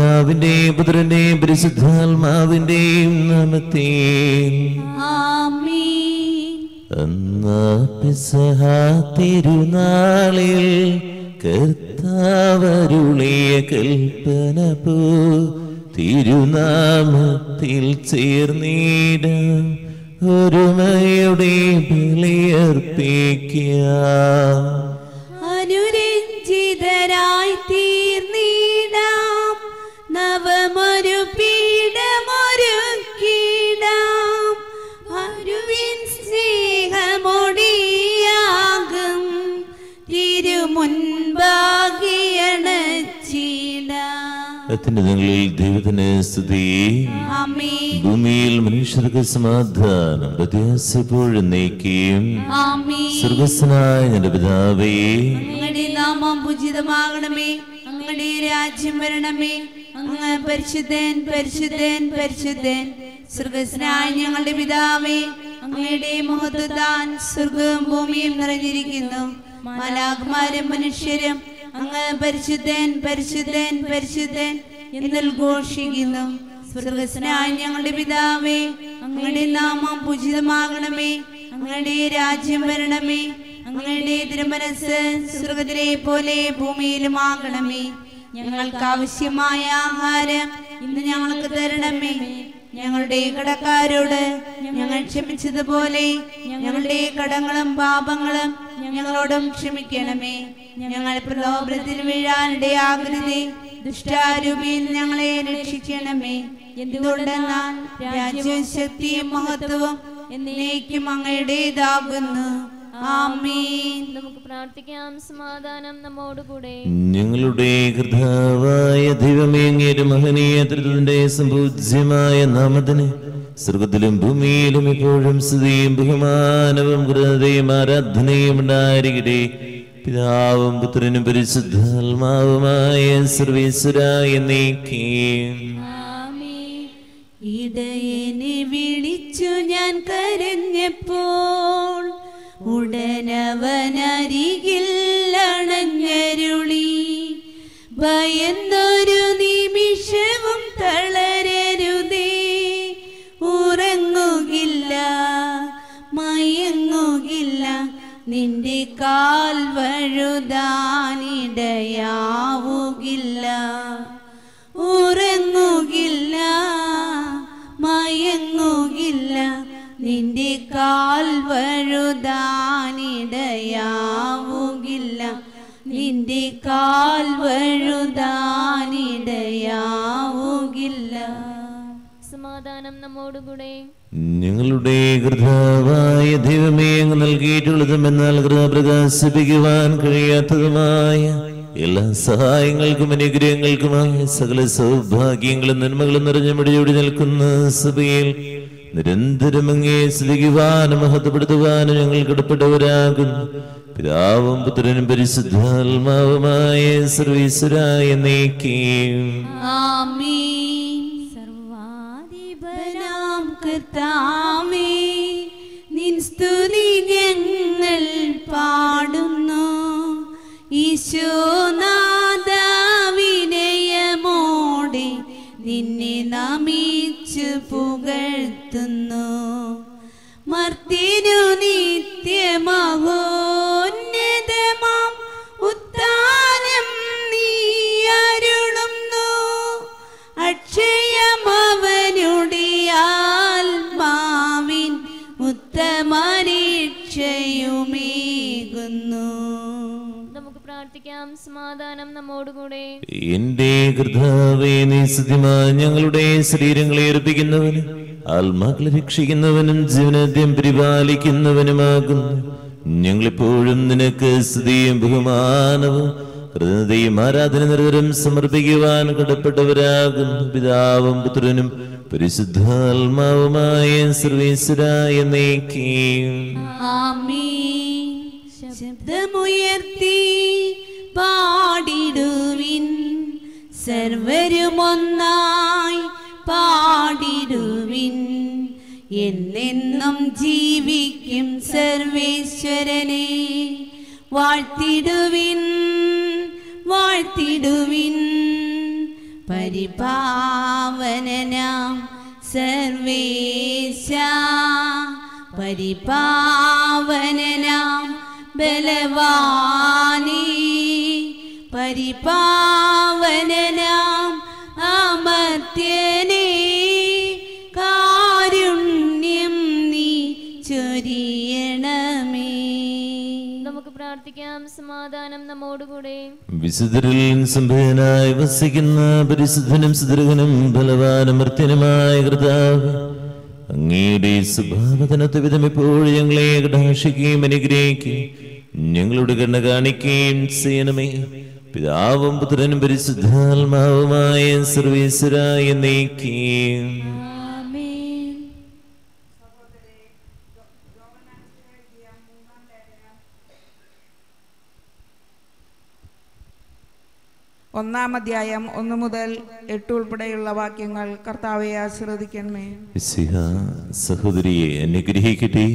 പിതാവിന്റെയും പുത്രന്റെയും പരിശുദ്ധാത്മാവിന്റെയും നാമത്തെ ആമീൻ അന്നാ പെസഹ തിരുനാളിൽ കർത്താവരുളിയ കൽപ്പന പോ തിരുനാമത്തിൽ ചേർന്നിടാം ഒരുമയുടെ ബലിയർപ്പിക്കാം അനുരഞ്ജിതരായി തീർന്നിടാം നവമൊരു പീഠമൊരുക്കിടാം അരുവിൻ സ്നേഹമൊടിയാകും തിരുമുൻപാകിയണച്ചിടാം അത്യുന്നതങ്ങളിൽ ദൈവത്തിന് സ്തുതി ആമീൻ ഭൂമിയിൽ മനുഷ്യർക്ക് സമാധാനം പ്രത്യാശപ്പോഴും നീക്കിയും ആമീൻ സ്വർഗസ്നായ ഞങ്ങളുടെ പിതാവേ അങ്ങയുടെ നാമം പൂജിതമാകണമേ അങ്ങയുടെ രാജ്യം വരണമേ അങ്ങ് പരിശുദ്ധൻ പരിശുദ്ധൻ പരിശുദ്ധൻ സ്വർഗസ്നായ ഞങ്ങളുടെ പിതാവേ അങ്ങയുടെ മഹത്വത്താൻ സ്വർഗവും ഭൂമിയും നിറഞ്ഞിരിക്കുന്നു മാലാകുമാരും മനുഷ്യരും അങ്ങ് പരിശുദ്ധൻ പരിശുദ്ധൻ പരിശുദ്ധൻ എന്നിൽ ഘോഷിക്കുന്നു സ്വർഗസ്നായ ഞങ്ങളുടെ പിതാവേ അങ്ങയുടെ നാമം പൂജിതമാകണമേ അങ്ങയുടെ രാജ്യം വരണമേ അങ്ങയുടെ തിരുമനസ് സ്വർഗത്തിലെ പോലെ ഭൂമിയിലും ആകണമേ ഞങ്ങൾക്ക് ആവശ്യമായ ആഹാരം ഇന്ന് ഞങ്ങൾക്ക് തരണമേ ഞങ്ങളുടെ കടക്കാരോട് ഞങ്ങൾ ക്ഷമിച്ചതുപോലെ ഞങ്ങളുടെ കടങ്ങളും പാപങ്ങളും ഞങ്ങളോടും ക്ഷമിക്കണമേ ഞങ്ങൾ പ്രലോഭനത്തിൽ വീഴാനിടയാകരുതേ ദുഷ്ടാരൂപിയിൽ ഞങ്ങളെ രക്ഷിക്കണമേ എന്തുകൊണ്ടെന്നാൽ രാജ്യവും ശക്തിയും മഹത്വവും എന്നേക്കും അങ്ങയുടേതാകുന്നു ആമീൻ നമുക്ക് പ്രാർത്ഥിക്കാം സമാധാനം നമ്മോടുകൂടെ ഞങ്ങളുടെ കർത്താവായ ദൈവമേ അങ്ങയുടെ മഹനീയ ത്രിത്വത്തിന്റെ സംപൂജ്യമായ നാമത്തിന് സ്വർഗത്തിലും ഭൂമിയിലും എപ്പോഴും സ്തുതിയും ബഹുമാനവും കൃതയും ആരാധനയും ഉണ്ടായിരിക്കട്ടെ പിതാവും പുത്രനും പരിശുദ്ധാത്മാവുമായ സർവേശ്വരായ നീക്കേം ഇടയനെ വിളിച്ചു ഞാൻ കരഞ്ഞപ്പോൾ ഉടനവനരികിൽ അണഞ്ഞരുളി ഭയന്നൊരു നിമിഷവും തളരരുതേ ഉറങ്ങുകില്ല മയങ്ങുകില്ല നിന്റെ കാൽ വഴുതാനിടയാവുകില്ല ഉറങ്ങുകില്ല മയങ്ങുകില്ല നിന്റെ കാൽ വഴുതാനിടയാവുകില്ല നിന്റെ കാൽ വഴുതാനിടയാവുകില്ല സമാധാനം നമ്മോടുകൂടെ ഞങ്ങളുടെ കർത്താവായ ദൈവമേ അങ്ങ് നൽകിയിട്ടുള്ളതും എന്നാൽ കൃപ പ്രകാശിപ്പിക്കുവാൻ കഴിയാത്തതുമായ എല്ലാ സഹായങ്ങൾക്കും അനുഗ്രഹങ്ങൾക്കുമായി സകല സൗഭാഗ്യങ്ങളും നന്മകളും നിറഞ്ഞു മുടിയോടി നിൽക്കുന്ന സഭയിൽ നിരന്തരം അങ്ങേ സ്തുതിക്കുവാനും മഹത്വപ്പെടുത്തുവാനും ഞങ്ങൾ കടപ്പെട്ടവരാകുന്നു പിതാവും പുത്രനും പരിശുദ്ധാത്മാവുമായ സർവീശ്വരായ നീക്കിയും ആമീൻ സർവാധിപനാം കർത്താവേ നിൻ സ്തുതി ഞങ്ങൾ പാടുന്നു ഈശോനാഥ വിനയമോടെ നിന്നെ നമിച്ചു പുകഴ്ത്തുന്നു മർത്തിനു നിത്യമഹോന്നതമാം ഉത്താനം നീ അരുളുന്നു അക്ഷയമവനുടെ ആത്മാവിൻ ഉത്തമരീക്ഷയുമേകുന്നു നമുക്ക് പ്രാർത്ഥിക്കാം സമാധാനം നമ്മോടുകൂടെ എന്റെ കർത്താവേ നീ സത്യമായി ഞങ്ങളുടെ ശരീരങ്ങളെ അർപ്പിക്കുന്നവനും ആത്മാക്കളെ രക്ഷിക്കുന്നവനും ജീവനാദ്യം പരിപാലിക്കുന്നവനുമാകുന്നു ഞങ്ങളെപ്പോഴും നിനക്ക് സ്തുതിയും ബഹുമാനവും കൃതയും ആരാധന നിരന്തരം സമർപ്പിക്കുവാൻ കടപ്പെട്ടവരാകുന്നു പിതാവും പുത്രനും പരിശുദ്ധാത്മാവുമായ സർവീശ്വരായ നീക്കിയും ആമീൻ ശബ്ദമുയർത്തി പാടിടുവിൻ സർവരുമൊന്നായി പാടിടുവിൻ എന്നെന്നും ജീവിക്കും സർവേശ്വരനെ വാഴ്ത്തിടുവിൻ വാഴ്ത്തിടുവിൻ പരിപാവനനാം സർവേശ പരിപാവനനാം ബലവാനീ പരിപാവനനാം അമർത്യനേ കാരുണ്യം നീ ചൊരിയണമേ നമുക്ക് പ്രാർത്ഥിക്കാം സമാധാനം നമ്മോടുകൂടെ വിശുദ്ധരിൽ സംഭയനായി വസിക്കുന്ന പരിശുദ്ധനും സുദൃഹനും ബലവാനും മൃത്യനുമായ കർത്താവ് അങ്ങയുടെ സ്വഭാവതനത്തെ വിധം എപ്പോഴും ഞങ്ങളെ കടാക്ഷിക്കുകയും അനുഗ്രഹിക്കുകയും ഞങ്ങളുടെ കണ്ണ കാണിക്കുകയും ചെയ്യണമേ പിതാവും പുത്രനും പരിശുദ്ധാത്മാവുമായ സർവീശ്വരായ നീക്കുകയും ആമേൻ ഒന്നാം അധ്യായം ഒന്ന് മുതൽ എട്ട് ഉൾപ്പെടെയുള്ള വാക്യങ്ങൾ കർത്താവെ ആശീർവദിക്കണമേ മിശിഹ സഹോദരിയെ അനുഗ്രഹിക്കട്ടെ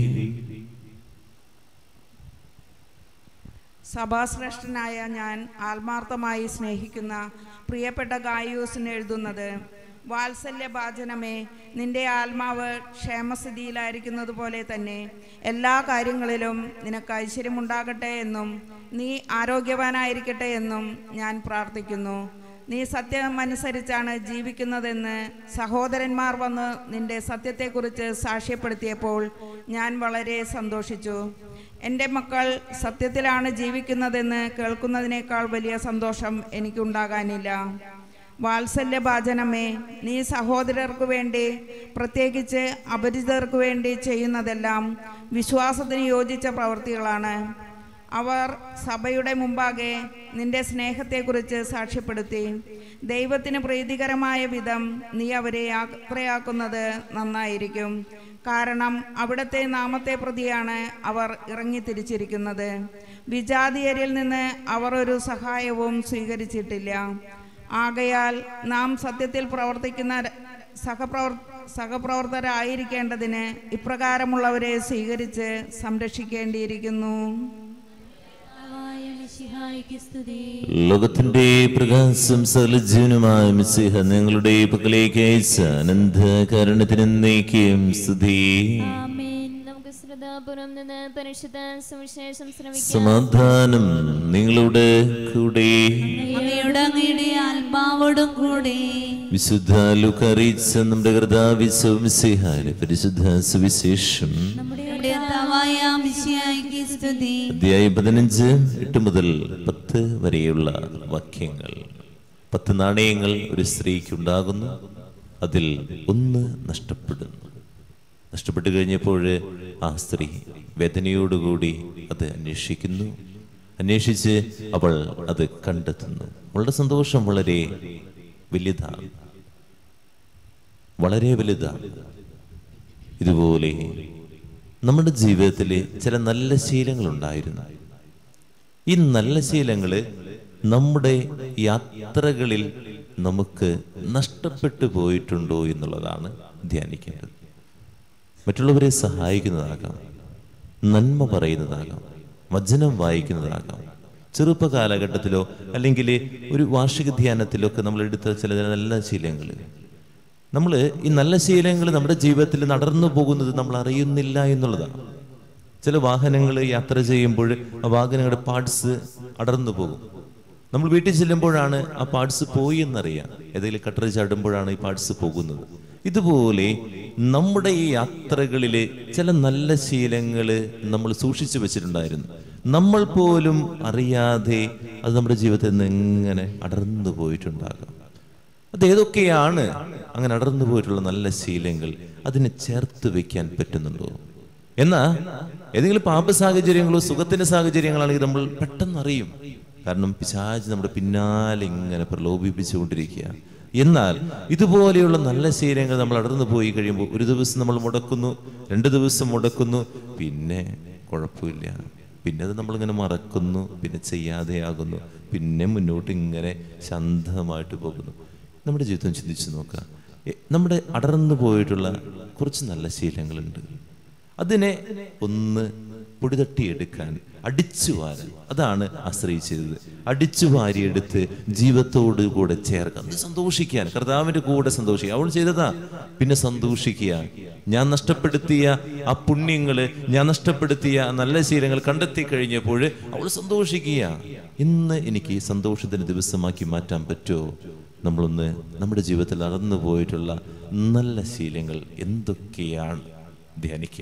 സഭാശ്രേഷ്ഠനായ ഞാൻ ആത്മാർത്ഥമായി സ്നേഹിക്കുന്ന പ്രിയപ്പെട്ട ഗായൂസിന് എഴുതുന്നത് വാത്സല്യഭാചനമേ നിന്റെ ആത്മാവ് ക്ഷേമസ്ഥിതിയിലായിരിക്കുന്നത് പോലെ തന്നെ എല്ലാ കാര്യങ്ങളിലും നിനക്ക് ഐശ്വര്യമുണ്ടാകട്ടെ എന്നും നീ ആരോഗ്യവാനായിരിക്കട്ടെ എന്നും ഞാൻ പ്രാർത്ഥിക്കുന്നു നീ സത്യമനുസരിച്ചാണ് ജീവിക്കുന്നതെന്ന് സഹോദരന്മാർ വന്ന് നിന്റെ സത്യത്തെക്കുറിച്ച് സാക്ഷ്യപ്പെടുത്തിയപ്പോൾ ഞാൻ വളരെ സന്തോഷിച്ചു എൻ്റെ മക്കൾ സത്യത്തിലാണ് ജീവിക്കുന്നതെന്ന് കേൾക്കുന്നതിനേക്കാൾ വലിയ സന്തോഷം എനിക്കുണ്ടാകാനില്ല വാത്സല്യഭാചനമേ നീ സഹോദരർക്ക് വേണ്ടി പ്രത്യേകിച്ച് അപരിചിതർക്ക് വേണ്ടി ചെയ്യുന്നതെല്ലാം വിശ്വാസത്തിന് യോജിച്ച പ്രവൃത്തികളാണ് അവർ സഭയുടെ മുമ്പാകെ നിന്റെ സ്നേഹത്തെക്കുറിച്ച് സാക്ഷ്യപ്പെടുത്തി ദൈവത്തിന് പ്രീതികരമായ വിധം നീ അവരെ യാത്രയാക്കുന്നത് നന്നായിരിക്കും കാരണം അവിടുത്തെ നാമത്തെ പ്രതിയാണ് അവർ ഇറങ്ങി തിരിച്ചിരിക്കുന്നത് വിജാതീയരിൽ നിന്ന് അവർ ഒരു സഹായവും സ്വീകരിച്ചിട്ടില്ല ആകയാൽ നാം സത്യത്തിൽ പ്രവർത്തിക്കുന്ന ര- സഹപ്രവർ സഹപ്രവർത്തകരായിരിക്കേണ്ടതിന് ഇപ്രകാരമുള്ളവരെ സ്വീകരിച്ച് സംരക്ഷിക്കേണ്ടിയിരിക്കുന്നു കർത്താവായ മിശിഹായ്ക്ക് സ്തുതി ലോകത്തിന്റെ പ്രകാശം സകലജീവനുമായ മിസിഹ ഞങ്ങളുടെ പക്കലേക്ക് അയച്ച അനന്ത കാരണത്തിന് നീക്കിയും സ്തുതി ആമേൻ നമുക്ക് ശ്രദ്ധാപുരം നിന്ന് പരിശുദ്ധ സുവിശേഷം ശ്രമിക്കാം സമാധാനം നിങ്ങളുടെ കൂടെ അങ്ങയുടെ അങ്ങയുടെ ആത്മാവോടും കൂടെ വിശുദ്ധ ലുക്കറിയിച്ച നമ്മുടെ കർത്താവിശ്വസിഹാരെ പരിശുദ്ധ സുവിശേഷം നമ്മുടെ കർത്താവായ മിശിഹായ്ക്ക് സ്തുതി അധ്യായം പതിനഞ്ച് എട്ട് മുതൽ പത്ത് വരെയുള്ള വാക്യങ്ങൾ പത്ത് നാണയങ്ങൾ ഒരു സ്ത്രീക്ക് ഉണ്ടാകുന്നു അതിൽ ഒന്ന് നഷ്ടപ്പെടുന്നു നഷ്ടപ്പെട്ടു കഴിഞ്ഞപ്പോൾ ആ സ്ത്രീ വേദനയോടുകൂടി അത് അന്വേഷിക്കുന്നു അന്വേഷിച്ച് അവൾ അത് കണ്ടെത്തുന്നു അവളുടെ സന്തോഷം വളരെ വലുതാണ് വളരെ വലുതാണ് ഇതുപോലെ നമ്മുടെ ജീവിതത്തിൽ ചില നല്ല ശീലങ്ങൾ ഉണ്ടായിരുന്നു ഈ നല്ല ശീലങ്ങള് നമ്മുടെ യാത്രകളിൽ നമുക്ക് നഷ്ടപ്പെട്ടു പോയിട്ടുണ്ടോ എന്നുള്ളതാണ് ധ്യാനിക്കേണ്ടത് മറ്റുള്ളവരെ സഹായിക്കുന്നതാകാം നന്മ പറയുന്നതാകാം വചനം വായിക്കുന്നതാകാം ചെറുപ്പ കാലഘട്ടത്തിലോ അല്ലെങ്കിൽ ഒരു വാർഷിക ധ്യാനത്തിലോ ഒക്കെ നമ്മൾ എടുത്ത ചില നല്ല ശീലങ്ങൾ നമ്മൾ ഈ നല്ല ശീലങ്ങൾ നമ്മുടെ ജീവിതത്തിൽ നടന്നു പോകുന്നത് നമ്മൾ അറിയുന്നില്ല എന്നുള്ളതാണ് ചില വാഹനങ്ങൾ യാത്ര ചെയ്യുമ്പോൾ ആ വാഹനങ്ങളുടെ പാർട്സ് അടർന്നു പോകും നമ്മൾ വീട്ടിൽ ചെല്ലുമ്പോഴാണ് ആ പാർട്സ് പോയി എന്നറിയാം ഏതെങ്കിലും കട്ടർ ചാടുമ്പോഴാണ് ഈ പാർട്സ് പോകുന്നത് ഇതുപോലെ നമ്മുടെ ഈ യാത്രകളിലെ ചില നല്ല ശീലങ്ങൾ നമ്മൾ സൂക്ഷിച്ചു വെച്ചിട്ടുണ്ടായിരുന്നു നമ്മൾ പോലും അറിയാതെ അത് നമ്മുടെ ജീവിതത്തിൽ നിന്ന് എങ്ങനെ അടർന്നു പോയിട്ടുണ്ടാകാം അത് ഏതൊക്കെയാണ് അങ്ങനെ അടർന്നു പോയിട്ടുള്ള നല്ല ശീലങ്ങൾ അതിനെ ചേർത്ത് വെക്കാൻ പറ്റുന്നുണ്ടോ എന്നാ ഏതെങ്കിലും പാപ സാഹചര്യങ്ങളോ സുഖത്തിന്റെ സാഹചര്യങ്ങളാണെങ്കിൽ നമ്മൾ പെട്ടെന്ന് അറിയും കാരണം പിശാജ് നമ്മുടെ പിന്നാലെ ഇങ്ങനെ പ്രലോഭിപ്പിച്ചുകൊണ്ടിരിക്കുക എന്നാൽ ഇതുപോലെയുള്ള നല്ല ശീലങ്ങൾ നമ്മൾ അടർന്നു പോയി കഴിയുമ്പോൾ ഒരു ദിവസം നമ്മൾ മുടക്കുന്നു രണ്ട് ദിവസം മുടക്കുന്നു പിന്നെ കുഴപ്പമില്ല പിന്നെ അത് നമ്മളിങ്ങനെ മറക്കുന്നു പിന്നെ ചെയ്യാതെയാകുന്നു പിന്നെ മുന്നോട്ട് ഇങ്ങനെ ശാന്തമായിട്ട് പോകുന്നു നമ്മുടെ ജീവിതം ചിന്തിച്ചു നോക്കുക എ- നമ്മുടെ അടർന്നു പോയിട്ടുള്ള കുറച്ച് നല്ല ശീലങ്ങളുണ്ട് അതിനെ ഒന്ന് പൊടിതട്ടിയെടുക്കാൻ അടിച്ചു വാരാൻ അതാണ് ആശ്രയിച്ചത് അടിച്ചു വാരിയെടുത്ത് ജീവിതത്തോട് കൂടെ ചേർക്കാൻ ഒന്ന് സന്തോഷിക്കാൻ കർത്താവിന്റെ കൂടെ സന്തോഷിക്കുക അവൾ ചെയ്തതാ പിന്നെ സന്തോഷിക്കുക ഞാൻ നഷ്ടപ്പെടുത്തിയ ആ പുണ്യങ്ങള് ഞാൻ നഷ്ടപ്പെടുത്തിയ ആ നല്ല ശീലങ്ങൾ കണ്ടെത്തി കഴിഞ്ഞപ്പോൾ അവൾ സന്തോഷിക്കുക ഇന്ന് എനിക്ക് ഈ സന്തോഷത്തിന് ദിവസമാക്കി മാറ്റാൻ പറ്റുമോ നമ്മളൊന്ന് നമ്മുടെ ജീവിതത്തിൽ നടന്നു പോയിട്ടുള്ള നല്ല ശീലങ്ങൾ എന്തൊക്കെയാണ് ധ്യാനിക്കുക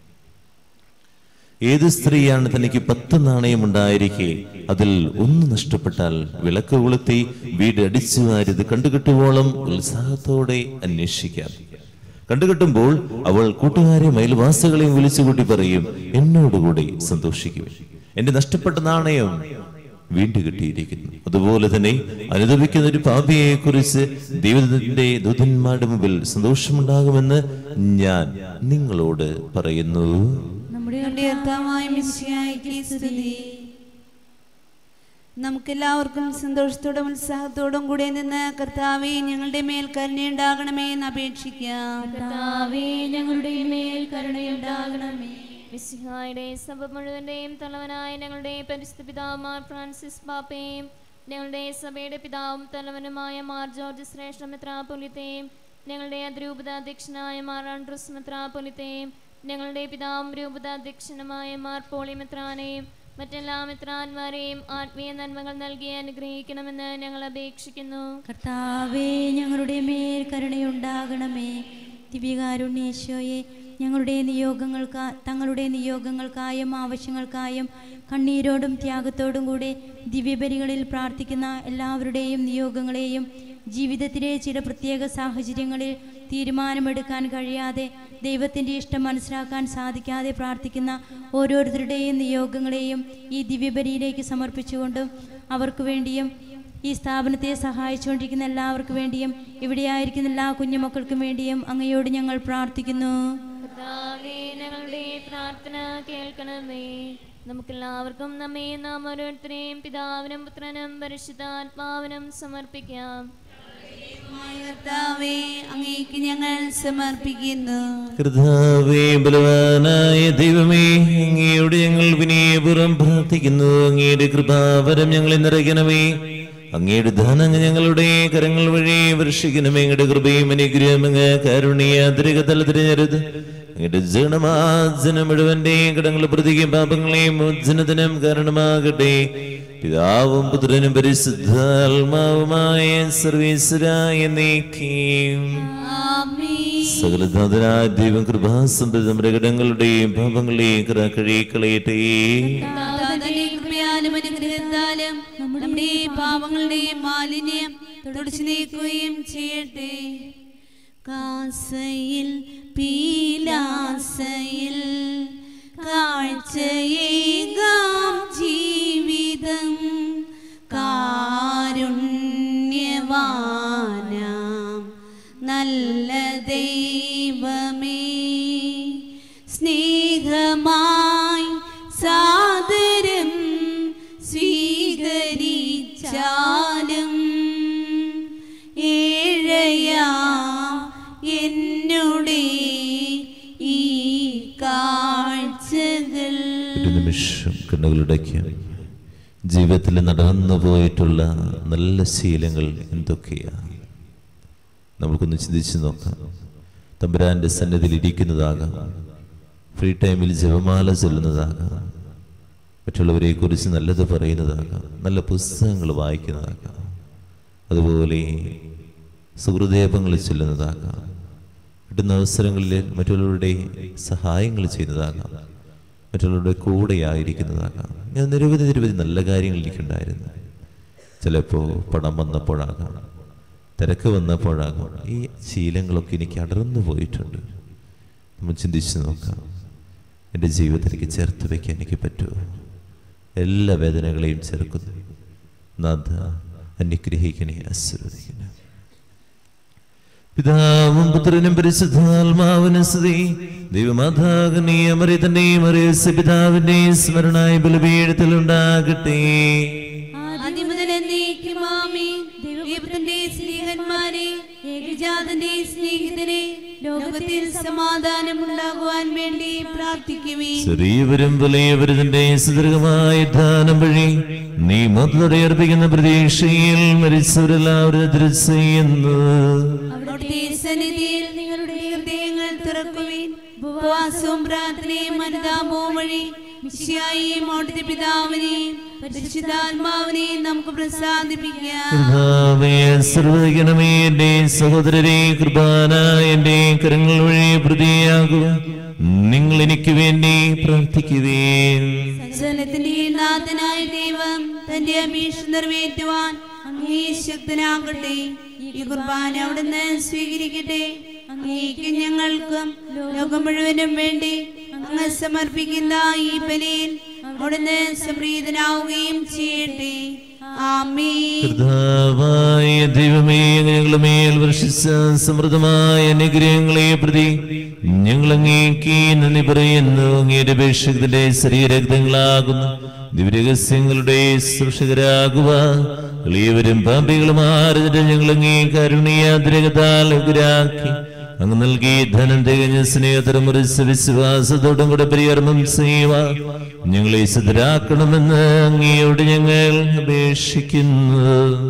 ഏത് സ്ത്രീയാണ് തനിക്ക് പത്ത് നാണയം ഉണ്ടായിരിക്കെ അതിൽ ഒന്ന് നഷ്ടപ്പെട്ടാൽ വിളക്ക് കൊളുത്തി വീട് അടിച്ചു വാരിത് കണ്ടുകിട്ടുവോളം ഉത്സാഹത്തോടെ അന്വേഷിക്കാം കണ്ടുകിട്ടുമ്പോൾ അവൾ കൂട്ടുകാരെ അയൽവാസികളെയും വിളിച്ചുകൂട്ടി പറയും എന്നോടുകൂടി സന്തോഷിക്കും എന്റെ നഷ്ടപ്പെട്ട നാണയം വീണ്ടും കിട്ടിയിരിക്കുന്നു അതുപോലെ തന്നെ അനുദപിക്കുന്ന ഒരു പാപിയെ കുറിച്ച് ദൈവത്തിന്റെ ദൂതന്മാരുടെ മുമ്പിൽ സന്തോഷമുണ്ടാകുമെന്ന് ഞാൻ നിങ്ങളോട് പറയുന്നു നമ്മുടെ കർത്താവായ മിശിഹായ്ക്ക് സ്തുതി നമുക്കെല്ലാവർക്കും സന്തോഷത്തോടും ഉത്സാഹത്തോടും കൂടെ നിന്ന് കർത്താവെ ഞങ്ങളുടെ മേൽ കരുണയുണ്ടാകണമേ എന്ന് അപേക്ഷിക്കാം കർത്താവേ ഞങ്ങളുടെ മേൽ കരുണയുണ്ടാകണമേ മിസ്സിഹായുടെ സഭ മുഴുവന്റെയും തലവനായ ഞങ്ങളുടെ പരിശുദ്ധ പിതാവുമാർ ഫ്രാൻസിസ് പാപ്പയും ഞങ്ങളുടെ സഭയുടെ പിതാവും തലവനുമായ മാർ ജോർജ് ശ്രേഷ്ഠ മെത്രാപൊലിത്തെയും ഞങ്ങളുടെ അതിരൂപത അധ്യക്ഷനായ മാർ ആൻഡ്രൂസ് മെത്രാപൊലിത്തെയും ഞങ്ങളുടെ പിതാവും രൂപത അധ്യക്ഷനുമായ മാർ പോളി മെത്രാനെയും മറ്റെല്ലാ മെത്രാന്മാരെയും ആത്മീയ നന്മകൾ നൽകി അനുഗ്രഹിക്കണമെന്ന് ഞങ്ങൾ അപേക്ഷിക്കുന്നു കർത്താവേ ഞങ്ങളുടെ മേൽ കരുണയുണ്ടാകണമേ ദിവ്യകാരുണ്യേശോയെ ഞങ്ങളുടെ നിയോഗങ്ങൾക്കാ തങ്ങളുടെ നിയോഗങ്ങൾക്കായും ആവശ്യങ്ങൾക്കായും കണ്ണീരോടും ത്യാഗത്തോടും കൂടെ ദിവ്യബലികളിൽ പ്രാർത്ഥിക്കുന്ന എല്ലാവരുടെയും നിയോഗങ്ങളെയും ജീവിതത്തിലെ ചില പ്രത്യേക സാഹചര്യങ്ങളിൽ തീരുമാനമെടുക്കാൻ കഴിയാതെ ദൈവത്തിൻ്റെ ഇഷ്ടം മനസ്സിലാക്കാൻ സാധിക്കാതെ പ്രാർത്ഥിക്കുന്ന ഓരോരുത്തരുടെയും നിയോഗങ്ങളെയും ഈ ദിവ്യബലിയിലേക്ക് സമർപ്പിച്ചുകൊണ്ടും അവർക്ക് വേണ്ടിയും ഈ സ്ഥാപനത്തെ സഹായിച്ചുകൊണ്ടിരിക്കുന്ന എല്ലാവർക്കും വേണ്ടിയും ഇവിടെയായിരിക്കുന്ന എല്ലാ കുഞ്ഞുമക്കൾക്കും വേണ്ടിയും അങ്ങയോട് ഞങ്ങൾ പ്രാർത്ഥിക്കുന്നു കർത്താവേ ഞങ്ങളുടെ പ്രാർത്ഥന കേൾക്കണമേ നമുക്കെല്ലാവർക്കും നമ്മെ നാം ഓരോരുത്തരെയും പിതാവിനും പുത്രനും പരിശുദ്ധാത്മാവിനും സമർപ്പിക്കാം കർത്താവെ അങ്ങേക്ക് ഞങ്ങൾ സമർപ്പിക്കുന്നു കർത്താവേ ബലവാനായ ദൈവമേ അങ്ങയോട് ഞങ്ങൾ വിനയപൂർവ്വം പ്രാർത്ഥിക്കുന്നു അങ്ങയുടെ കൃപാവരം ഞങ്ങളെ നിറയ്ക്കണമേ അങ്ങയുടെ ധനം ഞങ്ങളുടെ കരങ്ങൾ വഴി വർഷിക്കണമേ അങ്ങയുടെ കൃപയും അനുഗ്രഹം അങ്ങ് കാരുണ്യാതിരിക തലതിരിഞ്ഞരുത് അങ്ങയുടെ ജനമാജനം മുഴുവന്റെയും കടങ്ങൾ പ്രതിക്കും പാപങ്ങളെയും മോചനത്തിനും കാരണമാകട്ടെ പിതാവും പുത്രനും പരിശുദ്ധാത്മാവുമായ സർവീശ്വരായ നീക്കിയും സകലനാഥനായ ദൈവം കൃപാസമ്പന്ന മൃഗങ്ങളുടെയും പാപങ്ങളെയും കൃ- കഴുകിക്കളയട്ടെ കർത്താവിന്റെ കൃപയാലും അനുഗ്രഹത്താലും നമ്മുടെ പാപങ്ങളുടെയും മാലിന്യം തുടച്ചു നീക്കുകയും ചെയ്യട്ടെ കാസയിൽ പീലാസയിൽ കാഴ്ചയേകാം ജീവിതം കാരുണ്യവാനാം നല്ല ദൈവമേ സ്നേഹമായി സാദരം സ്വീകരിച്ചാലും ഏഴയാ എന്നുടെ ഈ കാഴ്ചകൾ ഒരു നിമിഷം കണ്ണുകളുടയ്ക്കാം ജീവിതത്തിൽ നടന്നു പോയിട്ടുള്ള നല്ല ശീലങ്ങൾ എന്തൊക്കെയാണ് നമുക്കൊന്ന് ചിന്തിച്ചു നോക്കാം തമ്പുരാന്റെ സന്നിധിയിൽ ഇരിക്കുന്നതാകാം ഫ്രീ ടൈമിൽ ജപമാല ചൊല്ലുന്നതാകാം മറ്റുള്ളവരെ കുറിച്ച് നല്ലത് പറയുന്നതാകാം നല്ല പുസ്തകങ്ങൾ വായിക്കുന്നതാകാം അതുപോലെ സുഹൃദേപങ്ങൾ ചൊല്ലുന്നതാകാം കിട്ടുന്ന അവസരങ്ങളിൽ മറ്റുള്ളവരുടെ സഹായങ്ങൾ ചെയ്യുന്നതാകാം മറ്റുള്ളവരുടെ കൂടെ ആയിരിക്കുന്നതാകാം ഞാൻ നിരവധി നിരവധി നല്ല കാര്യങ്ങൾ എനിക്കുണ്ടായിരുന്നു ചിലപ്പോൾ പണം വന്നപ്പോഴാകാം തിരക്ക് വന്നപ്പോഴാകാം ഈ ശീലങ്ങളൊക്കെ എനിക്ക് അടർന്നു പോയിട്ടുണ്ട് നമ്മൾ ചിന്തിച്ച് നോക്കാം എൻ്റെ ജീവിതത്തിലേക്ക് ചേർത്ത് വയ്ക്കാൻ എനിക്ക് പറ്റുമോ എല്ലാ വേദനകളെയും ചേർക്കുന്നു നാഥ അനുഗ്രഹിക്കണേ ആശീർവദിക്കണേ പിതാവും പുത്രനും പരിശുദ്ധാത്മാവിനും സ്തുതി ദൈവമാതാകനെയും അറിയത്തിന്റെയും അറിയസ് പിതാവിന്റെയും സ്മരണായ ബലപീഠത്തിൽ ഉണ്ടാകട്ടെ ആദ്യം മുതൽ എന്നേക്കും ആമേൻ. ദൈവത്തിന്റെ സ്നേഹന്മാരെ ഏകജാതന്റെ സ്നേഹിതനെ ലോകത്തിൽ സമാധാനം ഉണ്ടാകുവാൻ വേണ്ടി പ്രാർത്ഥിക്കുവേ ചെറിയവരും വലിയവരുടെ സുദീർഘമായ ദാനം വഴി നീ മൊത്തത്തോടെ അർപ്പിക്കുന്ന പ്രതീക്ഷയിൽ മരിച്ചവരെല്ലാവരും ദൃശ്യുന്നു അവിടുത്തെ സന്നിധിയിൽ നിങ്ങളുടെ ഹൃദയങ്ങൾ തുറക്കുവിൻ ഉപവാസവും പ്രാർത്ഥനയും അനുതാപവും വഴി മിശിയായെയും അവിടുത്തെ പിതാവിനെയും പരിശുദ്ധാത്മാവിനെയും നമുക്ക് പ്രസാദിപ്പിക്കാം കർത്താവേ, സർവ്വദിക്കണമേ എന്റെ സഹോദരരെ കൃപാന എന്റെ കരങ്ങൾ വഴി പ്രതിയാകുക നിങ്ങൾ എനിക്ക് വേണ്ടി പ്രാർത്ഥിക്കുവേൻ സകലത്തിന്റെ നാഥനായ ദൈവം തന്റെ അപേക്ഷ നിറവേറ്റുവാൻ അങ്ങേ ശക്തനാകട്ടെ ഈ കുർബാന അവിടുന്ന് സ്വീകരിക്കട്ടെ അങ്ങേക്കും ഞങ്ങൾക്കും ലോകം മുഴുവനും വേണ്ടി അങ്ങ് സമർപ്പിക്കുന്ന ഈ ബലിയിൽ അവിടുന്ന് സംപ്രീതനാവുകയും ചെയ്യട്ടെ ആമേ കർത്താവായ ദൈവമേ ഞങ്ങളുടെ മേൽ വർഷിച്ച സമൃദ്ധമായ അനുഗ്രഹങ്ങളെ പ്രതി ഞങ്ങൾ അങ്ങേക്ക് നന്ദി പറയുന്നു അങ്ങയുടെ അപേക്ഷകത്തിന്റെ ശരീരരക്തങ്ങളാകുന്നു ദിവ്യരഹസ്യങ്ങളുടെ സൃഷ്ടികരാകുക എളിയവരും പാപികളും ആരുടെ ഞങ്ങൾ അങ്ങേ കരുണീയാദ്രകതാൽ ഉഗ്രാക്കി അങ്ങ് നൽകി ധനം തികഞ്ഞ സ്നേഹത്തരം മുറിച്ച് വിശ്വാസത്തോടും കൂടെ പരികർമ്മം ചെയ്യുക ഞങ്ങളെ സിദ്ധരാക്കണമെന്ന് അങ്ങയോട് ഞങ്ങൾ അപേക്ഷിക്കുന്നു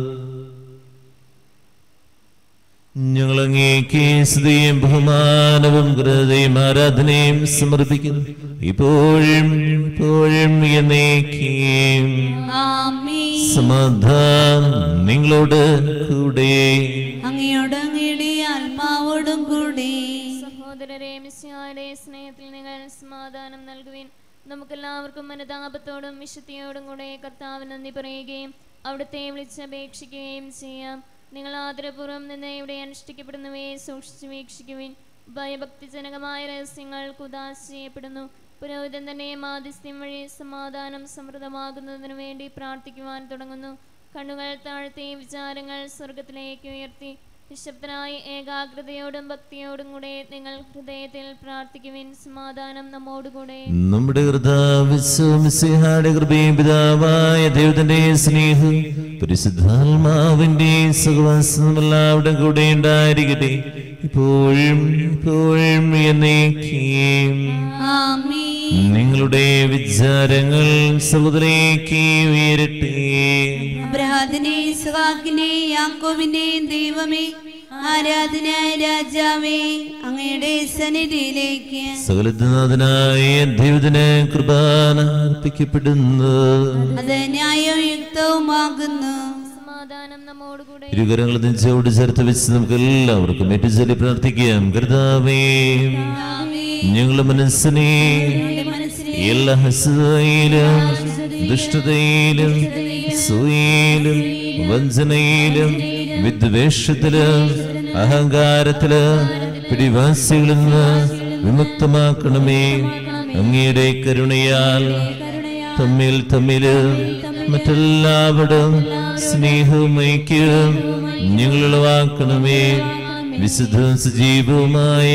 ഞങ്ങൾ അങ്ങേക്ക് സ്തുതിയും ബഹുമാനവും കൃതയും ആരാധനയും സമർപ്പിക്കുന്നു ഇപ്പോഴും ഇപ്പോഴും എന്നേക്കും ആമേ സമാധാനം നിങ്ങളോട് കൂടെ അങ്ങയോട് അങ്ങയുടെ ആത്മാവോടും കൂടി സഹോദരരെ മിസ്യായുടെ സ്നേഹത്തിൽ നിങ്ങൾ സമാധാനം നൽകുവിൻ നമുക്കെല്ലാവർക്കും അനുതാപത്തോടും വിശുദ്ധിയോടും കൂടെ കർത്താവ് നന്ദി പറയുകയും അവിടുത്തെ വിളിച്ചപേക്ഷിക്കുകയും ചെയ്യാം നിങ്ങൾ ആദരപൂർവ്വം നിന്ന് ഇവിടെ അനുഷ്ഠിക്കപ്പെടുന്നവയെ സൂക്ഷിച്ചു വീക്ഷിക്കുവിൻ ഭയഭക്തിജനകമായ രഹസ്യങ്ങൾ കുദാശ ചെയ്യപ്പെടുന്നു പുരോഹിതൻ തന്നെ മാധ്യസ്ഥ്യം വഴി സമാധാനം സമൃദ്ധമാകുന്നതിനു വേണ്ടി പ്രാർത്ഥിക്കുവാൻ തുടങ്ങുന്നു കണ്ണുകൾ താഴ്ത്തി വിചാരങ്ങൾ സ്വർഗത്തിലേക്ക് ഉയർത്തി നിശബ്ദനായി ഏകാഗ്രതയോടും ഭക്തിയോടും കൂടെ നിങ്ങൾ ഹൃദയത്തിൽ പ്രാർത്ഥിക്കുവിൻ സമാധാനം നമ്മോടുകൂടെ നമ്മുടെ കൃതാവിശ്വമിസിഹാടെ കൃപയും പിതാവായ ദൈവത്തിന്റെ സ്നേഹം പരിശുദ്ധാത്മാവിന്റെ സഹവാസം എല്ലാവരുടെ കൂടെ ഉണ്ടായിരിക്കട്ടെ ഇപ്പോഴും ഇപ്പോഴും എന്നേക്കും ആമേ നിങ്ങളുടെ വിചാരങ്ങൾ സഹോദരേക്ക് ഉയരട്ടെ അബ്രഹാദിനെ ഇസ്ഹാക്കിനെ യാക്കോബിന്റെ ദൈവമേ ആരാധനായ രാജാവേ അങ്ങയുടെ സന്നിധിയിലേക്ക് സകലനാഥനായ ദൈവത്തിന് കൃപാന അർപ്പിക്കപ്പെടുന്നു അത് ന്യായയുക്തവുമാകുന്നു സമാധാനം നമ്മോടുകൂടെ ഇരുകരങ്ങൾ നെഞ്ചോട് ചേർത്ത് വെച്ച് നമുക്ക് എല്ലാവർക്കും ഏറ്റുചൊല്ലി പ്രാർത്ഥിക്കാം കർത്താവേ ഞങ്ങളുടെ മനസ്സിനെ എല്ലാ ഹസതയിലും ദുഷ്ടതയിലും സൂയിലും വഞ്ചനയിലും വിദ്വേഷത്തിലും അഹങ്കാരത്തിലും പിടിവാസികളിൽ നിന്ന് വിമുക്തമാക്കണമേ അങ്ങയുടെ കരുണയാൽ തമ്മിൽ തമ്മില് മറ്റെല്ലാവരും സ്നേഹവും ഐക്യവും ഞങ്ങൾ ഉളവാക്കണമേ വിശുദ്ധവും സജീവവുമായ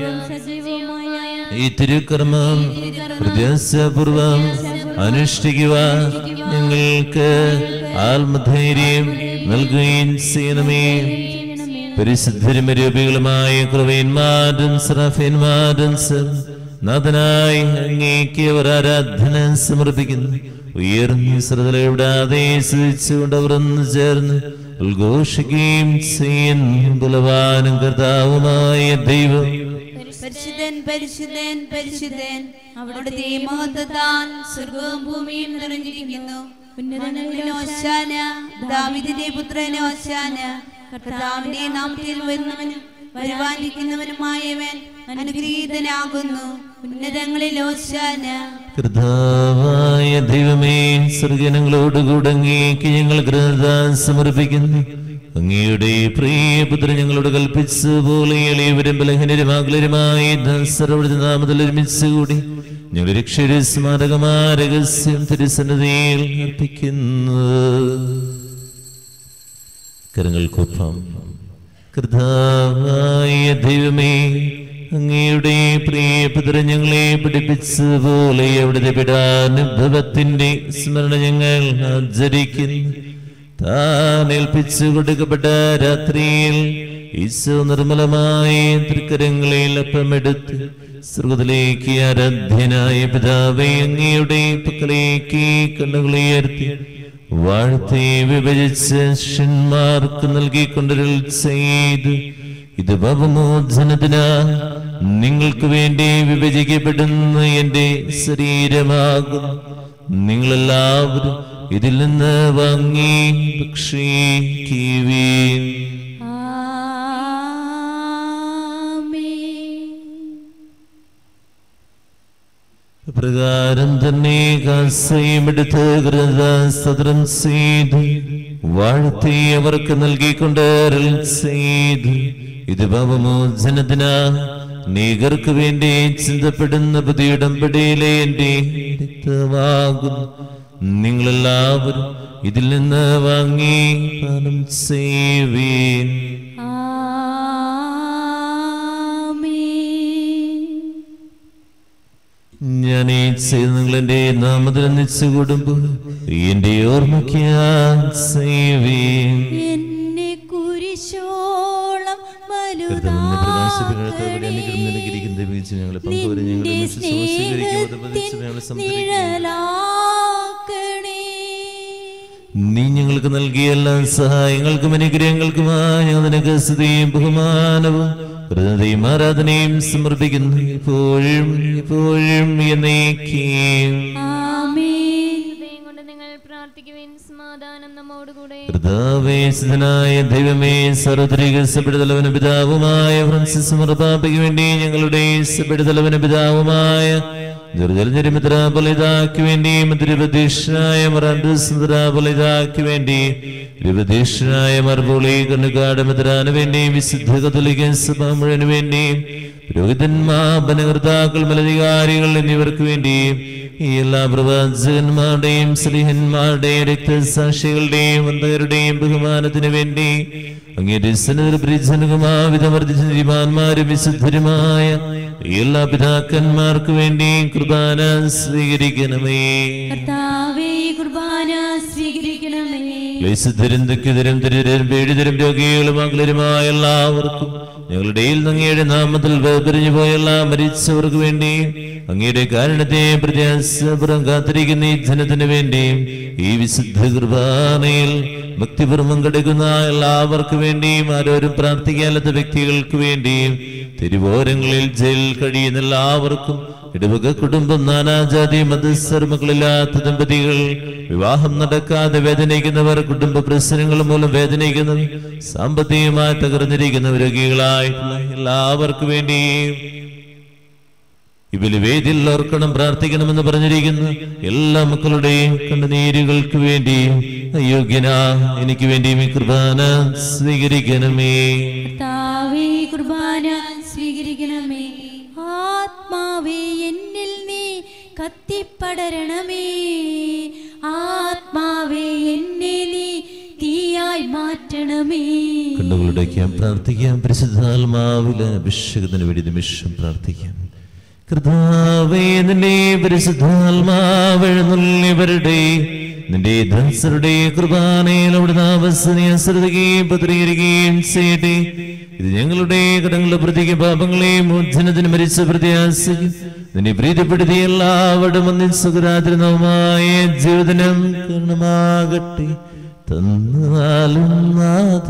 ഈ തിരുക്കർമ്മം പ്രത്യാശപൂർവം അനുഷ്ഠിക്കുക ഞങ്ങൾക്ക് ആത്മധൈര്യം നൽകുകയും ചെയ്യണമേ പരിശുദ്ധരും രൂപികളുമായ കൃപയന്മാരും സ്രഫന്മാരും നാഥനായി അങ്ങേക്ക് അവർ ആരാധന സമർപ്പിക്കുന്നു ഉയർന്ന ശ്രദ്ധയിടാതെ സ്തുതിച്ചുകൊണ്ട് അവർ ഒന്ന് ചേർന്ന് ഉദ്ഘോഷിക്കുകയും ചെയ്യുന്നു ബലവാനും കർത്താവുമായ ദൈവം പരിശുദ്ധൻ പരിശുദ്ധൻ പരിശുദ്ധൻ അവിടുത്തെ മഹത്വത്താൽ സ്വർഗവും ഭൂമിയും നിറഞ്ഞിരിക്കുന്നു ഉന്നതങ്ങളിൽ ഓശാന ദാവിദിന്റെ പുത്രൻ ഓശാന കർത്താവിന്റെ നാമത്തിൽ വരുന്നവനും വരുവാനിരിക്കുന്നവനുമായവൻ അനുഗ്രഹീതനാകുന്നു ഉന്നതങ്ങളിൽ ഓശാന കർത്താവായ ദൈവമേ സ്വർഗനങ്ങളോടുകൂടെ അങ്ങേക്ക് ഞങ്ങൾ കൃത സമർപ്പിക്കുന്നു അങ്ങയുടെ പ്രിയപുത്രൻ ഞങ്ങളോട് കൽപ്പിച്ച പോലെ എളിയവരും ബലഹീനരും ആകുലരുമായി സർവ്വ നാമത്തിൽ ഒരുമിച്ച് കൂടി ഞങ്ങൾ രക്ഷയുടെ സ്മാരകമായ രഹസ്യം തിരുസന്നതയിൽ അർപ്പിക്കുന്നു കരങ്ങൾക്കൊപ്പം കർത്താവായ ദൈവമേ അങ്ങയുടെ പ്രിയപുത്രൻ ഞങ്ങളെ പഠിപ്പിച്ചതുപോലെ അവിടുത്തെ പിടാനുഭവത്തിന്റെ സ്മരണ ഞങ്ങൾ ആചരിക്കുന്നു താൻ ഏൽപ്പിച്ചു കൊടുക്കപ്പെട്ട രാത്രിയിൽ ഈശോ നിർമ്മലമായ തൃക്കരങ്ങളിൽ അപ്പമെടുത്ത് സ്രുതിലേക്ക് ആരാധ്യനായ പിതാവേ അങ്ങയുടെ പക്കലേക്ക് കണ്ണുകളുയർത്തി വാഴ്ത്തി വിഭജിച്ച് ശിഷ്യന്മാർക്ക് നൽകിക്കൊണ്ടൊരു ചെയ്ത് ഇത് പാപമോചനത്തിനാ നിങ്ങൾക്ക് വേണ്ടി വിഭജിക്കപ്പെടുന്ന എന്റെ ശരീരമാകും നിങ്ങളെല്ലാവരും ഇതിൽ നിന്ന് വാങ്ങി ഭക്ഷിക്കുവീൻ പ്രകാരം തന്നെ കാസയുമെടുത്ത് സദരം ചെയ്തു വാഴ്ത്തി അവർക്ക് നൽകിക്കൊണ്ട് അരുൾ ചെയ്തു ഇത് പാപമോചനത്തിനാ നീകർക്ക് വേണ്ടി ചിന്തപ്പെടുന്ന പുതിയ ഉടമ്പടിയിലെ എന്റെ രക്തമാകുന്നു നിങ്ങളെല്ലാവരും ഇതിൽ നിന്ന് വാങ്ങി പാനം ചെയ്യുവീൻ ഞാൻ ഈ ചെയ്ത് നിങ്ങൾ എന്റെ നാമത്തിൽ ഒന്നിച്ചു കൂടുമ്പോൾ എന്റെ ഓർമ്മയ്ക്ക് സേവീൻ എന്നെ കുരിശോളം കർത്താവിനെ പ്രകാശിപ്പിക്കണത്തോടെ അനുഗ്രഹം നൽകിയിരിക്കുന്ന ദൈവീച്ച് ഞങ്ങളെ പങ്കുവരെ ഞങ്ങളുടെ നിന്റെ വിശ്വാസം സ്വീകരിക്കുമ്പോൾ ഉപദേശിച്ച് ഞങ്ങളെ സ്നേഹത്തിൻ സംതൃപ്തിപ്പെടുത്തുക. നിഴലാക്കണേ നീ ഞങ്ങൾക്ക് നൽകിയ എല്ലാ സഹായങ്ങൾക്കും അനുഗ്രഹങ്ങൾക്കുമായി ഞങ്ങൾ നിനക്ക് സ്തുതിയും ബഹുമാനവും കൃതയും ആരാധനയും സമർപ്പിക്കുന്നു ഇപ്പോഴും ഇപ്പോഴും എന്നേക്കും ആമേൻ ഹൃദയം കൊണ്ട് നിങ്ങൾ പ്രാർത്ഥിക്കുവിൻ സമാധാനം നമ്മോടുകൂടെ കർത്താവേശനായ ദൈവമേ സർവത്രിക സബിടുതലവന പിതാവുമായ ഫ്രാൻസിസ് മർപ്പാപ്പയ്ക്ക് വേണ്ടി ഞങ്ങളുടെ സബിടുതലവന പിതാവുമായ ദുർജലമിത്രാപലിതാക്ക് വേണ്ടി തിരുപതീക്ഷനായ മറാൻഡുസുന്ദരാപലിതാക്ക് വേണ്ടി തിരുപതീക്ഷനായ മർബോളി കണ്ണുകാട് മിത്രാന് വേണ്ടി വിശുദ്ധ കത്തോലിക്കൻ സഭ മുഴുവന് വേണ്ടി പുരോഹിതന്മാർ ഭനകർത്താക്കൾ മലധികാരികൾ എന്നിവർക്ക് വേണ്ടി ഈ എല്ലാ പ്രവാചകന്മാരുടെയും സ്ലിഹന്മാരുടെയും രക്തസാക്ഷികളുടെയും വന്ധകരുടെയും ബഹുമാനത്തിന് വേണ്ടി അങ്ങേമാരും വിശുദ്ധരുമായ ഈ എല്ലാ പിതാക്കന്മാർക്ക് വേണ്ടി കുർബാന സ്വീകരിക്കണമേ കർത്താവേ ഈ കുർബാന സ്വീകരിക്കണമേ ക്ലേശധരും ദുഃഖിതരും ദരിദ്രരും പീഡിതരും രോഗികളും അകലരുമായ എല്ലാവർക്കും ഞങ്ങളുടെ അങ്ങയുടെ നാമത്തിൽ വേർപിരിഞ്ഞു പോയ എല്ലാ മരിച്ചവർക്ക് വേണ്ടി അങ്ങയുടെ കാരണത്തെ പ്രത്യാസപുറം കാത്തിരിക്കുന്ന ഈ ജനത്തിന് വേണ്ടി ഈ വിശുദ്ധ കുർബാനയിൽ ഭക്തിപൂർവം കിടക്കുന്ന എല്ലാവർക്കും വേണ്ടിയും ആരോരും പ്രാർത്ഥിക്കാത്ത വ്യക്തികൾക്ക് വേണ്ടിയും തിരുവോരങ്ങളിൽ ജയിലിൽ കഴിയുന്ന എല്ലാവർക്കും ഇടവക കുടുംബം നാനാജാതി മതസ്ഥർമ്മകളില്ലാത്ത ദമ്പതികൾ വിവാഹം നടക്കാതെ വേദനിക്കുന്നവർ കുടുംബ പ്രശ്നങ്ങൾ മൂലം വേദനിക്കുന്നവർ സാമ്പത്തികമായി തകർന്നിരിക്കുന്ന രോഗികളായിട്ടുള്ള എല്ലാവർക്കും വേണ്ടിയും ഇവര് വേദിയിൽ ഓർക്കണം പ്രാർത്ഥിക്കണമെന്ന് പറഞ്ഞിരിക്കുന്നു എല്ലാ മക്കളുടെയും കണ്ണുനീരുകൾക്ക് വേണ്ടി അയോഗ്യന എനിക്ക് വേണ്ടിയും ഈ കുർബാന സ്വീകരിക്കണമേ കർത്താവേ ഈ കുർബാന സ്വീകരിക്കണമേ ആത്മാവേ എന്നിൽ നീ കത്തിപ്പടരണമേ ആത്മാവേ എന്നെ നീ തീയായി മാറ്റണമേ കണ്ണുകളുടേക്കാം പ്രാർത്ഥിക്കാം പരിശുദ്ധാത്മാവില് അഭിഷേകത്തിന് വേണ്ടി നിമിഷം പ്രാർത്ഥിക്കാം കർത്താവേ നിന്റെ പരിശുദ്ധാത്മാവെഴുന്നള്ളിവരുടെ നിന്റെ ദാസരുടെ കുർബാനയിൽ അവിടുന്ന് അവസ്ഥയെ ശ്രദ്ധിക്കുകയും പത്രീകരിക്കുകയും ചെയ്യട്ടെ ഇത് ഞങ്ങളുടെ കടങ്ങളുടെ പ്രതിക്ക് പാപങ്ങളെ മോചനത്തിന് മരിച്ച പ്രത്യാസിക്കും നിന്നെ പ്രീതിപ്പെടുത്തി എല്ലാവരും ഒന്നിച്ചുരാതിരുന്നവുമായ ജീവിതനം കാരണമാകട്ടെ തന്നാലും നാഥ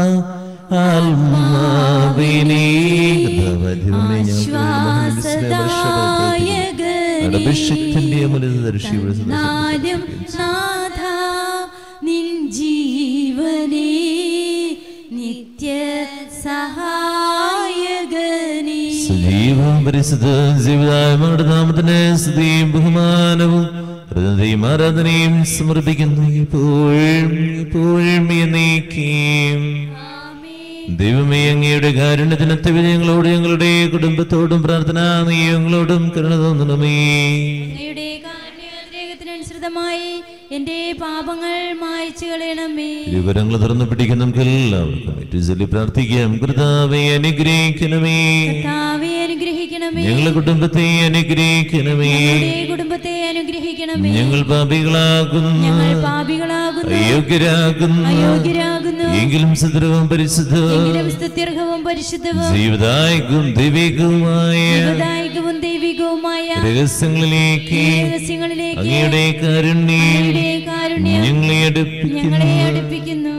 ആത്മാവിനെ കർത്താവായ ദൈവമേ, ഞങ്ങൾക്ക് വേണ്ടി മഹനീയ സ്നേഹവർഷങ്ങൾ അഭിഷേകത്തിന്റെ അമൃതദർശിയുടെ നാദം നാഥ നിൻ ജീവനേ നിത്യ സഹായകനേ സജീവം പരിശുദ്ധ ജീവിതായ നാമത്തിന് സ്തുതിയും ബഹുമാനവും ഹൃദയം ആരാധനയും സമർപ്പിക്കുന്നു ഇപ്പോഴും ഇപ്പോഴും എന്നേക്കും ദൈവമേ അങ്ങയുടെ കാരുണ്യത്തിനത്തെ ഞങ്ങളോട് ഞങ്ങളുടെ കുടുംബത്തോടും പ്രാർത്ഥന നീ ഞങ്ങളോടും കരുണ തോന്നണമേ അങ്ങയുടെ കാരുണ്യാതിരേകത്തിനനുസൃതമായി എന്റെ പാപങ്ങൾ മായ്ച്ചു കളയണമേ വിവരങ്ങൾ തുറന്നു പിടിക്കുന്ന നമുക്ക് എല്ലാവർക്കും ഏറ്റവും ചൊല്ലി പ്രാർത്ഥിക്കാം കൃതാവെ അനുഗ്രഹിക്കണമേ കർത്താവേ അനുഗ്രഹിക്കണമേ ഞങ്ങളുടെ കുടുംബത്തെ അനുഗ്രഹിക്കണമേ ഞങ്ങളുടെ കുടുംബത്തെ അനുഗ്രഹിക്കണമേ ഞങ്ങൾ പാപികളാകുന്നു ഞങ്ങൾ പാപികളാകുന്നു അയോഗ്യരാകുന്നു അയോഗ്യരാകുന്നു എങ്കിലും സുദ്രവം പരിശുദ്ധവും എങ്കിലും സ്തുത്യർഹവും പരിശുദ്ധവും ജീവിതായകും ദൈവികവുമായ ദൈവദായകവും ദൈവികവുമായ രഹസ്യങ്ങളിലേക്ക് രഹസ്യങ്ങളിലേക്ക് അങ്ങയുടെ കാരുണ്യം അങ്ങയുടെ കാരുണ്യം ഞങ്ങളെ ഞങ്ങളെ അടുപ്പിക്കുന്നു അടുപ്പിക്കുന്നു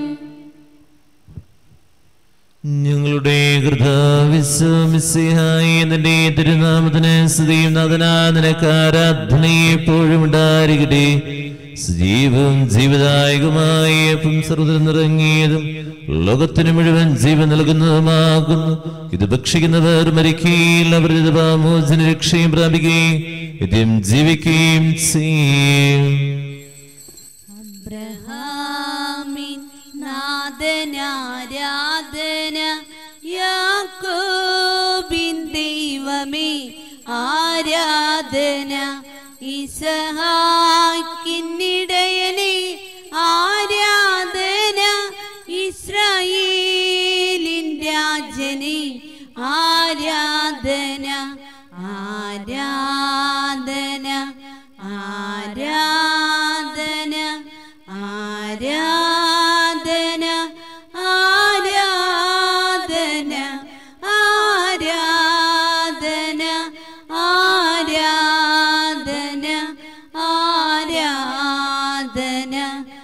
ഞങ്ങളുടെ കൃതാവിശ്വമിസ്യായി നിന്റെ തിരുനാമത്തിന് സ്തുതിയും നാഥനാഥനക്കാരാധനയെ എപ്പോഴും ഉണ്ടായിരിക്കട്ടെ സജീവവും ജീവദായകമായ അപ്പം സർവ്വതിൽ നിറങ്ങിയതും ലോകത്തിന് മുഴുവൻ ജീവൻ നൽകുന്നതുമാകുന്നു ഇത് ഭക്ഷിക്കുന്നവർ മരിക്കുകയും അവർ ഇത് മോചന രക്ഷയും പ്രാപിക്കുകയും നിത്യം ജീവിക്കുകയും ചെയ്യും അബ്രഹാമിൻ നാഥനാരാധന യാക്കോബിൻ ദൈവമേ ആരാധന ഇസഹാക്കിന്നിടയനെ ആരാധന ഇസ്രായേലിൻ രാജനെ ആരാധന ആരാധന ആരാധന ആരാധന ആരാധന ആരാധന ആരാധന ആരാധന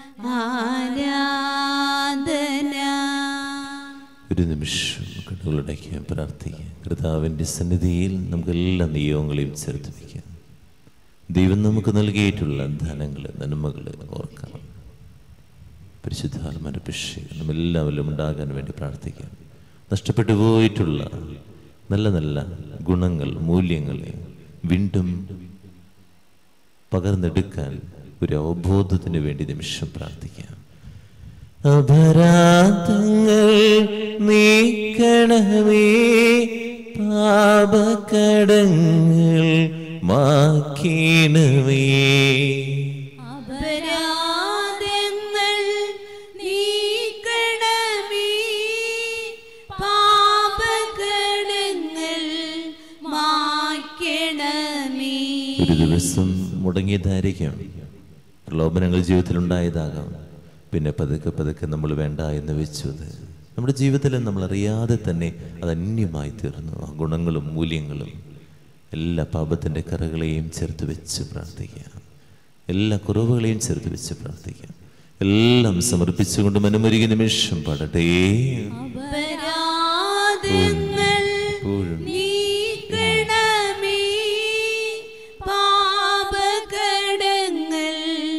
ആരാധന ഒരു നിമിഷം കണ്ണുകളടയ്ക്കാൻ പ്രാർത്ഥിക്കാം കർത്താവിൻ്റെ സന്നിധിയിൽ നമുക്ക് എല്ലാ നിയോഗങ്ങളെയും ചേർത്ത് വയ്ക്കാം ദൈവം നമുക്ക് നൽകിയിട്ടുള്ള ധനങ്ങൾ നന്മകൾ ഓർക്കാം പരിശുദ്ധാത്മാന്റെ അഭിഷേകം നമ്മെല്ലാവരിലും ഉണ്ടാകാൻ വേണ്ടി പ്രാർത്ഥിക്കാം നഷ്ടപ്പെട്ടു പോയിട്ടുള്ള നല്ല നല്ല ഗുണങ്ങൾ മൂല്യങ്ങളെ വീണ്ടും പകർന്നെടുക്കാൻ ഒരു അവബോധത്തിന് വേണ്ടി നിമിഷം പ്രാർത്ഥിക്കാം അപരാധങ്ങൾ നീക്കണമേ പാപകടങ്ങൾ മാക്കണമേ അപരാധങ്ങൾ നീക്കണമേ പാപകടങ്ങൾ മായ്ക്കണമേ ഒരു ദിവസം മുടങ്ങിയതായിരിക്കാം പ്രലോഭനങ്ങൾ ജീവിതത്തിൽ ഉണ്ടായതാകാം പിന്നെ പതുക്കെ പതുക്കെ നമ്മൾ വേണ്ട എന്ന് വെച്ചത് നമ്മുടെ ജീവിതത്തിൽ നമ്മൾ അറിയാതെ തന്നെ അത് അന്യമായി തീർന്നു ആ ഗുണങ്ങളും മൂല്യങ്ങളും എല്ലാ പാപത്തിൻ്റെ കറകളെയും ചേർത്ത് വെച്ച് പ്രാർത്ഥിക്കാം എല്ലാ കുറവുകളെയും ചേർത്ത് വെച്ച് പ്രാർത്ഥിക്കാം എല്ലാം സമർപ്പിച്ചുകൊണ്ട് മനമൊരുകി നിമിഷം പാടട്ടെ അപരാധങ്ങൾ എപ്പോഴും നീക്കണമേ പാപകടങ്ങൾ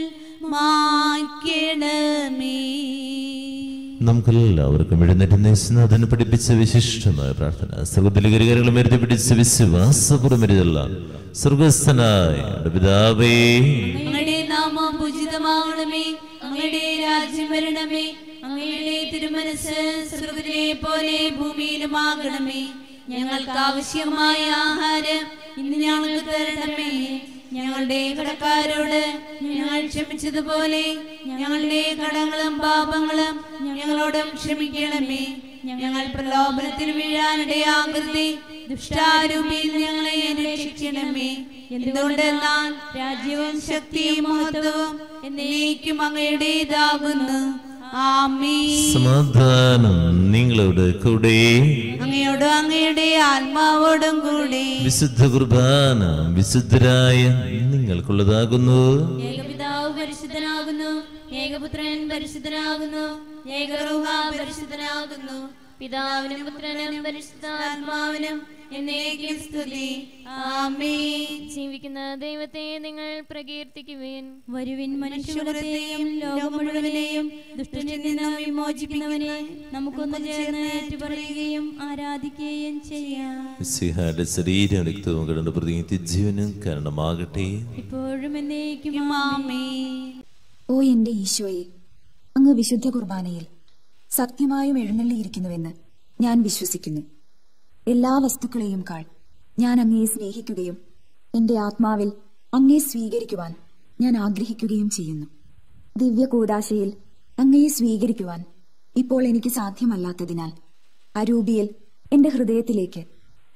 മായ്ക്കണമേ നമുക്കെല്ലാവർക്കും എഴുന്നേറ്റ് നേശനാഥന് പഠിപ്പിച്ച വിശിഷ്ടമായ പ്രാർത്ഥന സർവ്വബലികരികളും എരുതി പിടിച്ച വിശ്വാസപുറമെരുതല്ല സ്വർഗസ്ഥനായ നമ്മുടെ പിതാവേ അങ്ങയുടെ നാമം പൂജിതമാകണമേ അങ്ങയുടെ രാജ്യം വരണമേ അങ്ങയുടെ തിരുമനസ് സ്വർഗത്തിലെ പോലെ ഭൂമിയിലുമാകണമേ ഞങ്ങൾക്ക് ആവശ്യമായ ആഹാരം ഇന്ന് ഞങ്ങൾക്ക് തരണമേ ഞങ്ങളുടെ കടക്കാരോട് ഞങ്ങൾ ക്ഷമിച്ചതുപോലെ ഞങ്ങളുടെ കടങ്ങളും പാപങ്ങളും ഞങ്ങളോടും ക്ഷമിക്കണമേ ഞങ്ങൾ പ്രലോഭനത്തിൽ വീഴാനിടയാകൃതി ദുഷ്ടാരൂപിയിൽ ഞങ്ങളെ രക്ഷിക്കണമേ എന്തുകൊണ്ടെന്നാൽ രാജ്യവും ശക്തിയും മഹത്വവും എന്നേക്കും അങ്ങയുടേതാകുന്നു ആമീ സമാധാനം നിങ്ങളോട് കൂടെ അങ്ങയോടും അങ്ങയുടെ ആത്മാവോടും കൂടെ വിശുദ്ധ കുർബാന വിശുദ്ധരായ നിങ്ങൾക്കുള്ളതാകുന്നു ഏകപിതാവ് പരിശുദ്ധനാകുന്നു ഏകപുത്രൻ പരിശുദ്ധനാകുന്നു ഏകറൂഹ പരിശുദ്ധനാകുന്നു പിതാവിനും പുത്രനും പരിശുദ്ധാത്മാവിനും എന്നേക്കും സ്തുതി ആമീൻ ജീവിക്കുന്ന ദൈവത്തെ നിങ്ങൾ പ്രകീർത്തിക്കുവേൻ വരുവിൻ മനുഷ്യകുലത്തെയും ലോകം മുഴുവനെയും ദുഷ്ടനിൽ നിന്നും വിമോചിപ്പിക്കുന്നവനെ നമുക്കൊന്ന് ചേർന്ന് ഏറ്റുപറയുകയും ആരാധിക്കുകയും ചെയ്യാം മിശിഹായുടെ ശരീരം രക്തവും കിടന്ന പ്രതി ജീവനും കാരണമാകട്ടെ ഇപ്പോഴും എന്നേക്കും ആമീൻ ഓ എന്റെ ഈശോയെ അങ്ങ് വിശുദ്ധ കുർബാനയിൽ സത്യമായും എഴുന്നള്ളിയിരിക്കുന്നുവെന്ന് ഞാൻ വിശ്വസിക്കുന്നു എല്ലാ വസ്തുക്കളെയും കാൾ ഞാൻ അങ്ങയെ സ്നേഹിക്കുകയും എന്റെ ആത്മാവിൽ അങ്ങയെ സ്വീകരിക്കുവാൻ ഞാൻ ആഗ്രഹിക്കുകയും ചെയ്യുന്നു ദിവ്യ കൂദാശയിൽ അങ്ങയെ സ്വീകരിക്കുവാൻ ഇപ്പോൾ എനിക്ക് സാധ്യമല്ലാത്തതിനാൽ അരൂപിയിൽ എന്റെ ഹൃദയത്തിലേക്ക്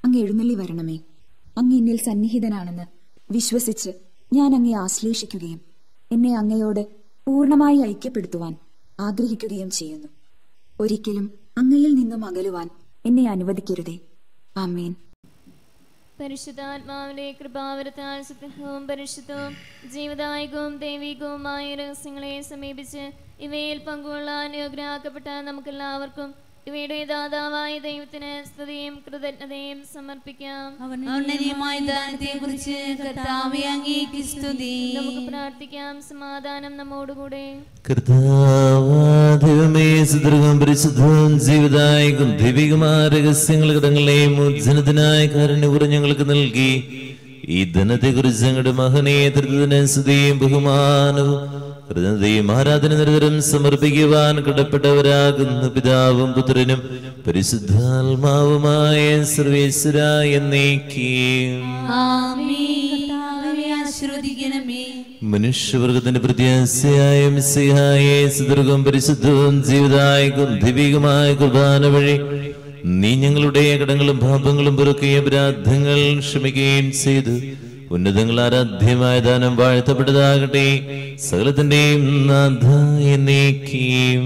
അങ്ങ് എഴുന്നള്ളി വരണമേ അങ്ങ് എന്നിൽ സന്നിഹിതനാണെന്ന് വിശ്വസിച്ച് ഞാൻ അങ്ങയെ ആശ്ലേഷിക്കുകയും എന്നെ അങ്ങയോട് പൂർണ്ണമായി ഐക്യപ്പെടുത്തുവാൻ ആഗ്രഹിക്കുകയും ചെയ്യുന്നു ഒരിക്കലും അങ്ങയിൽ നിന്നും അകലുവാൻ എന്നെ അനുവദിക്കരുതേ ആമേൻ പരിശുദ്ധാത്മാവിന്റെ കൃപാവരത്താൽ സുഗ്രഹവും പരിശുദ്ധവും ജീവദായകവും ദൈവികവുമായ രഹസ്യങ്ങളെ സമീപിച്ച് ഇവയിൽ പങ്കുകൊള്ളാൻ യോഗ്യരാക്കപ്പെട്ട നമുക്കെല്ലാവർക്കും ഇവയുടെ ദാതാവായ ദൈവത്തിന് സ്തുതിയും കൃതജ്ഞതയും സമർപ്പിക്കാം ഔന്നര്യമായ ദാനത്തെ കുറിച്ച് കർത്താവെ അങ്ങേക്ക് സ്തുതി നമുക്ക് പ്രാർത്ഥിക്കാം സമാധാനം നമ്മോടുകൂടെ കർത്താവാദിവമേ സുദൃഢം പരിശുദ്ധവും ജീവദായകം ദൈവികമായ രഹസ്യങ്ങൾ കടങ്ങളെയും ഉജ്ജനത്തിനായ കാരുണ്യപുറം ഞങ്ങൾക്ക് നൽകി ഈ ധനത്തെക്കുറിച്ച് ഞങ്ങളുടെ മഹനീയത്തിന് സ്തുതിയും ബഹുമാനവും കൃതജ്ഞതയും ആരാധന നിരന്തരം സമർപ്പിക്കുവാൻ കടപ്പെട്ടവരാകുന്ന പിതാവും പുത്രനും പരിശുദ്ധാത്മാവുമായ സർവേശ്വര എന്നേക്കും കർത്താവെ ആശ്രവദിക്കണമേ മനുഷ്യവർഗത്തിന്റെ പ്രത്യാശയായ മിസ്സിഹായെ സുദീർഘം പരിശുദ്ധവും ജീവദായകം ദൈവികമായ കുർബാന വഴി നീ ഞങ്ങളുടെ കടങ്ങളും പാപങ്ങളും പൊറുക്കുകയും അപരാധങ്ങൾ ക്ഷമിക്കുകയും ചെയ്തു ഉന്നതങ്ങൾ ആരാധ്യമായ ദാനം വാഴ്ത്തപ്പെട്ടതാകട്ടെ സകലത്തിന്റെയും നാഥ എന്നേക്കും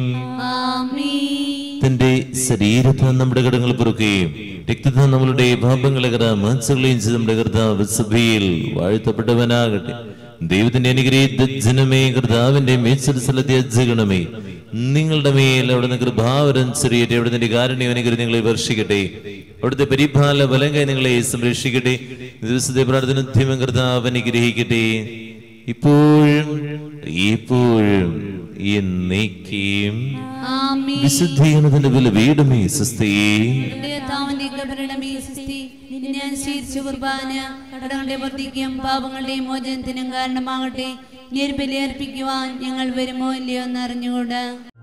തന്റെ ശരീരത്തെ നമ്മുടെ കടങ്ങൾ പൊറുക്കുകയും രക്തത്തെ നമ്മളുടെ പാപങ്ങളെ മനസ്സുകളെയും ചെയ്ത് നമ്മുടെ കർത്താവ് സഭയിൽ വാഴ്ത്തപ്പെട്ടവനാകട്ടെ ദൈവത്തിന്റെ അനുഗ്രഹിത ജനമേ കർത്താവിന്റെ മേച്ചൽ സ്ഥലത്തെ അജ്ജഗണമേ നിങ്ങളുടെ മേൽ അവിടുന്ന് കൃപാവരം ചെറിയട്ടെ അവിടുത്തെ കാരുണ്യം അനുഗ്രഹം നിങ്ങളെ വർഷിക്കട്ടെ അവിടുത്തെ പരിപാല ബലം കൈ നിങ്ങളെ സംരക്ഷിക്കട്ടെ ദിവസത്തെ പ്രാർത്ഥന ഉദ്യമം കർത്താവ് അനുഗ്രഹിക്കട്ടെ ഇപ്പോഴും എപ്പോഴും എന്നേക്കും വിശുദ്ധീകരണത്തിന്റെ വില വീടുമേ സുസ്ഥയെ കർത്താവിന്റെ കൃപരണമേ സ്തുതി നിന്നെ അനുസരിച്ച് കുർബാന കടകളുടെ വർദ്ധിക്കും പാപങ്ങളുടെയും മോചനത്തിനും കാരണമാകട്ടെ നീർബലി അർപ്പിക്കുവാൻ ഞങ്ങൾ വരുമോ ഇല്ലയോ എന്നറിഞ്ഞുകൂടാ